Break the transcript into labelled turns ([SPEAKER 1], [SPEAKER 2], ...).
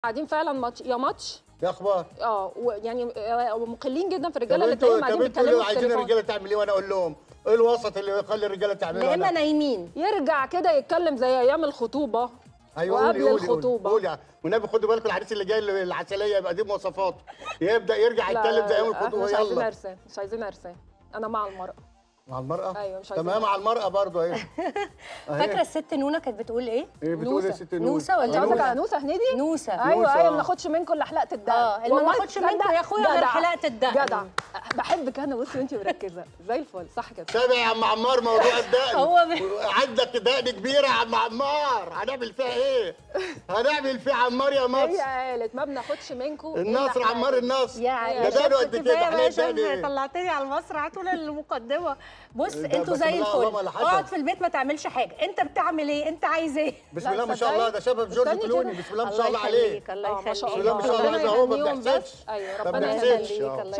[SPEAKER 1] قاعدين فعلا ماتش يا ماتش
[SPEAKER 2] يا اخبار
[SPEAKER 1] اه ويعني آه، مقلين جدا في الرجاله
[SPEAKER 2] طب
[SPEAKER 1] اللي
[SPEAKER 2] انتوا
[SPEAKER 1] تلاقيهم
[SPEAKER 2] طب
[SPEAKER 1] قاعدين
[SPEAKER 2] انتوا
[SPEAKER 1] بيتكلموا
[SPEAKER 2] لو
[SPEAKER 1] في
[SPEAKER 2] عايزين
[SPEAKER 1] التليفون
[SPEAKER 2] الرجاله تعمل ايه وانا اقول لهم ايه الوسط اللي يخلي الرجاله تعمل
[SPEAKER 3] لا اما
[SPEAKER 2] ايه
[SPEAKER 3] نايمين
[SPEAKER 1] يرجع كده يتكلم زي ايام الخطوبه
[SPEAKER 2] ايوه قولي
[SPEAKER 1] وقبل
[SPEAKER 2] قولي قولي
[SPEAKER 1] الخطوبه
[SPEAKER 2] قولي والنبي خدوا بالكم العريس اللي جاي العسليه يبقى دي مواصفاته يبدا يرجع
[SPEAKER 1] لا،
[SPEAKER 2] يتكلم زي ايام
[SPEAKER 1] لا،
[SPEAKER 2] الخطوبه
[SPEAKER 1] مش عايزين
[SPEAKER 2] يلا
[SPEAKER 1] عرسان مش عايزين عرسان انا مع المرأة
[SPEAKER 2] مع المراه
[SPEAKER 1] أيوة، مش عايزين
[SPEAKER 2] تمام مع المراه برضه اهي
[SPEAKER 3] فاكره الست نونا كانت بتقول ايه
[SPEAKER 2] ايه بتقول يا
[SPEAKER 1] نوسة.
[SPEAKER 2] ست نور
[SPEAKER 3] نوسة ولا
[SPEAKER 1] انت قصدك
[SPEAKER 3] نوسة؟
[SPEAKER 1] على نوسه هنيدي
[SPEAKER 3] نوسه
[SPEAKER 1] ايوه
[SPEAKER 2] نوسة،
[SPEAKER 1] ايوه
[SPEAKER 2] آه.
[SPEAKER 1] ما ناخدش منكم الا حلقه الدقن
[SPEAKER 3] اه، اللي ما
[SPEAKER 1] والله
[SPEAKER 3] ناخدش
[SPEAKER 1] تصدق
[SPEAKER 3] منكم يا اخويا غير
[SPEAKER 1] جدع.
[SPEAKER 3] حلقة الدقن.
[SPEAKER 1] جدع بحبك انا بصي وانت مركزه زي الفل صح كده
[SPEAKER 2] تابع يا عم عمار موضوع الدقن
[SPEAKER 3] هو بي-
[SPEAKER 2] عندك دقن كبيره يا عم عمار هنعمل فيها ايه؟ هنعمل فيها عمار يا
[SPEAKER 1] هي
[SPEAKER 2] مصر
[SPEAKER 1] قالت ما بناخدش منكم إلا
[SPEAKER 2] النصر
[SPEAKER 1] حاجة.
[SPEAKER 2] عمار النصر
[SPEAKER 3] يا
[SPEAKER 2] ده
[SPEAKER 3] يا
[SPEAKER 2] دقنه
[SPEAKER 3] شيخ
[SPEAKER 2] قد كده
[SPEAKER 3] كفايه
[SPEAKER 2] احنا
[SPEAKER 3] بقى شيخ
[SPEAKER 2] تاني
[SPEAKER 3] طلعتني على المسرح طول المقدمه بص
[SPEAKER 2] ده
[SPEAKER 3] انتوا
[SPEAKER 2] بس
[SPEAKER 3] زي
[SPEAKER 2] بالله اللهم
[SPEAKER 3] الفل
[SPEAKER 2] لا حسن.
[SPEAKER 3] اقعد في البيت ما تعملش حاجه انت بتعمل ايه انت عايز ايه
[SPEAKER 2] بسم
[SPEAKER 1] لا،
[SPEAKER 2] الله ما شاء
[SPEAKER 1] تصدقي؟
[SPEAKER 2] الله ده شبه جورج
[SPEAKER 1] استني
[SPEAKER 2] كلوني
[SPEAKER 1] كده.
[SPEAKER 2] بسم الله ما شاء الله عليه
[SPEAKER 3] يخليك الله
[SPEAKER 1] آه، ما شاء
[SPEAKER 3] يخليك
[SPEAKER 2] بسم الله ما شاء الله
[SPEAKER 1] ربنا
[SPEAKER 2] ده هو ما
[SPEAKER 1] يهنيهم بس.
[SPEAKER 2] بيحسدش
[SPEAKER 1] ايوه
[SPEAKER 2] ما
[SPEAKER 1] ربنا
[SPEAKER 2] بيحسدش
[SPEAKER 1] يخليك
[SPEAKER 2] آه.
[SPEAKER 1] الله